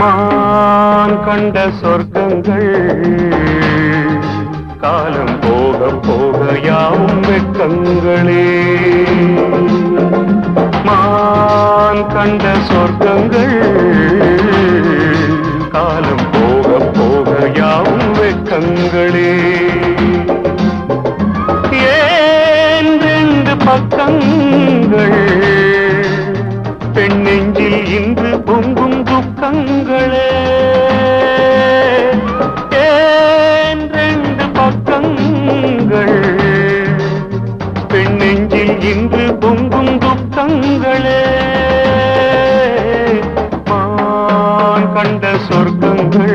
மான் கண்ட சொர்க்கங்கள் காலம் போக போக யாவும் வெட்கங்களே மான் கண்ட சொர்க்கங்கள் காலம் போக போக யாவும் வெட்கங்களே ஏன் ரெண்டு பக்கங்கள் பெண் நெஞ்சில் இன்று பொங்கும் துக்கங்களே ஏன் ரெண்டு பக்கங்கள் பெண் நெஞ்சில் இன்று பொங்கும் துக்கங்களே மான் கண்ட சொர்க்கங்கள்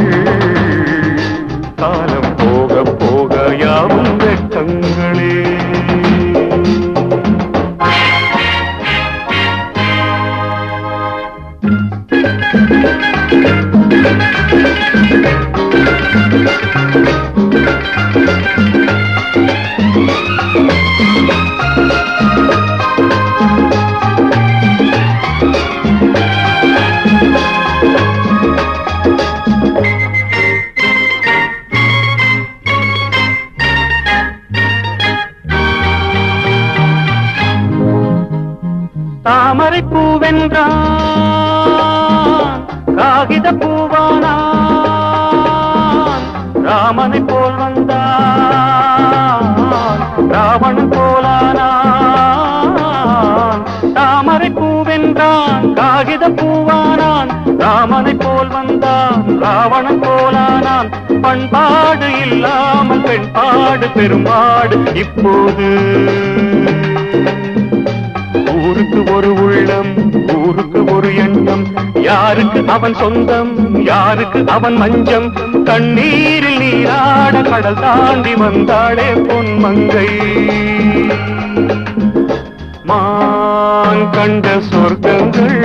காலம் போக போக யாவும் வெட்கங்களே தாமரை பூவென்றான் காகித பூவானான் ராமனை போல் வந்தான் ராவணன் போலானான் தாமரை பூவென்றான் காகித பூவானான் ராமனை போல் வந்தான் ராவணன் போலானான் பண்பாடு இல்லாமல் பெண்பாடு பெரும்பாடு இப்போது ஊருக்கு ஒரு உள்ளம் ஊருக்கு ஒரு எண்ணம் யாருக்கு அவன் சொந்தம் யாருக்கு அவன் மஞ்சம் கண்ணீரில் நீராட கடல் தாண்டி வந்தாளே பொன்மங்கை மான் கண்ட சொர்க்கங்கள்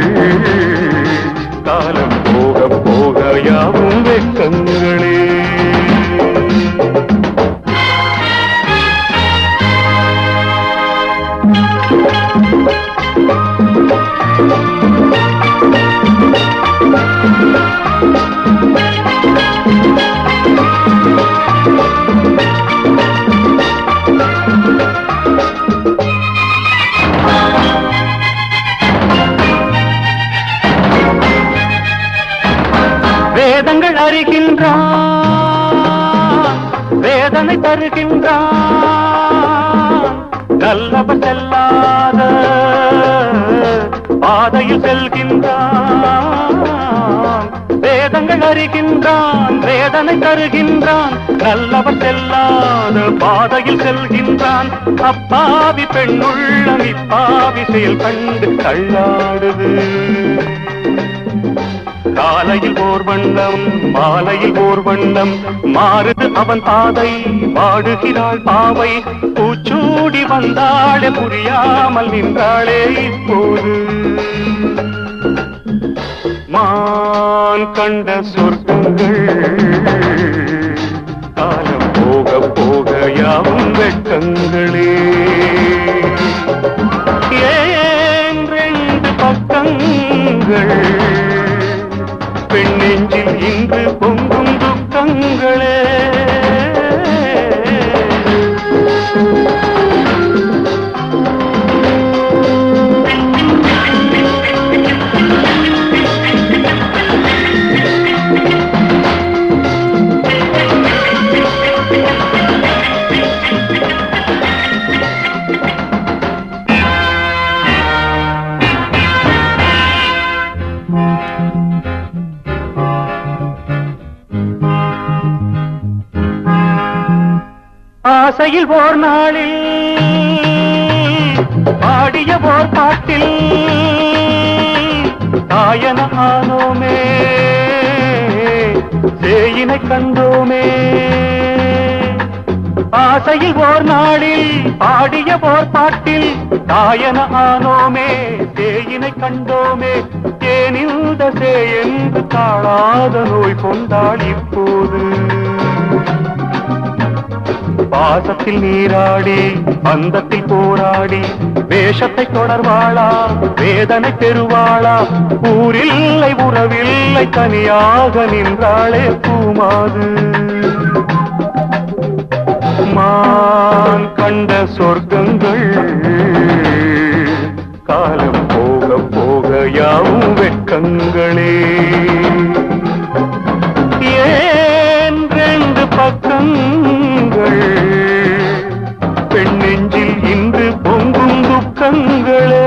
காலம் போக போக யாவும் வெக்கங்களே வேதங்கள் அறிகின்றான் வேதனை தருகின்றான் நல்லவர் செல்லாத பாதையில் செல்கின்றான் வேதங்கள் அறிகின்றான் வேதனை தருகின்றான் நல்லவர் செல்லாத பாதையில் செல்கின்றான் அப்பாவி பெண்ணுள்ளம் இப்பாவி செயல் கண்டு தள்ளாடுது காலையில் ஓர் வண்ணம் மாலையில் ஓர் வண்ணம் மாறுது அவன் பாதை வாடுகிறாள் பாவை பூச்சூடி வந்தாளே புரியாமல் நின்றாளே இப்போது மான் கண்ட சொர்க்கங்கள் காலம் போக போக யாவும் வெட்கங்களே ஏன் ரெண்டு பக்கங்கள் பெண் நெஞ்சில் இன்று பொங்கும் துக்கங்களே ஆசையில் ஓர் நாளில் பாடிய ஓர் பாட்டில் தாயன ஆனோமே சேயினை கண்டோமே ஆசையில் ஓர் நாளில் பாடிய ஓர் பாட்டில் தாயன ஆனோமே சேயினை கண்டோமே ஏன் இந்த சே என்று தாழாத நோய் கொண்டாள் இப்போது பாசத்தில் நீராடி பந்தத்தில் போராடி வேஷத்தை தொடர்வாளா வேதனை பெறுவாளா ஊரில்லை உறவில்லை தனியாக நின்றாளே பூமாது மான் கண்ட சொர்க்கங்கள் காலம் போக போக யாவும் வெட்கங்களே ஏன் ரெண்டு பக்கங்கள் பெண் நெஞ்சில் இன்று பொங்கும் துக்கங்களே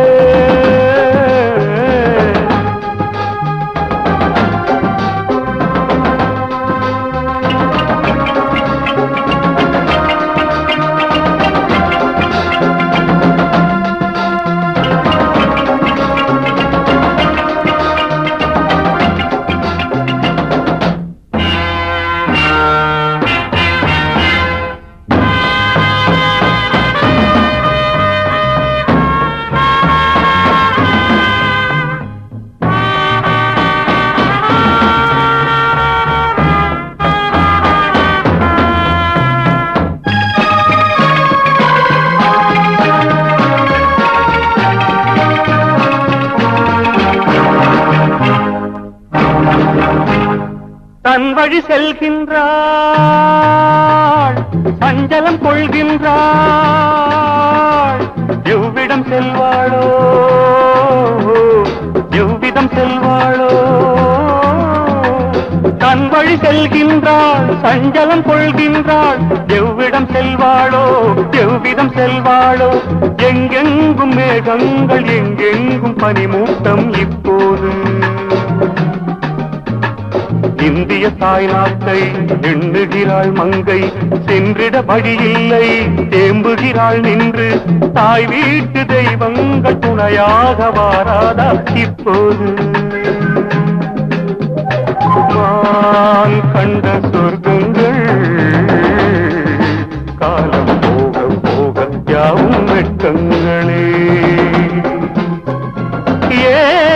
தன் வழி செல்கின்றாள் சஞ்சலம் கொள்கின்றாள் எவ்விடம் செல்வாளோ எவ்விதம் செல்வாளோ தன் வழி செல்கின்றாள் சஞ்சலம் கொள்கின்றாள் எவ்விடம் செல்வாளோ எவ்விதம் செல்வாளோ எங்கெங்கும் மேகங்கள் எங்கெங்கும் பனிமூட்டம் இப்போது இந்திய தாய்நாட்டை எண்ணுகிறாள் மங்கை சென்றிட வழியில்லை தேம்புகிறாள் நின்று தாய் வீட்டு தெய்வங்கள் துணையாக வாராதா இப்போது மான் கண்ட சொர்க்கங்கள் காலம் போக போக யாவும் வெட்கங்களே ஏ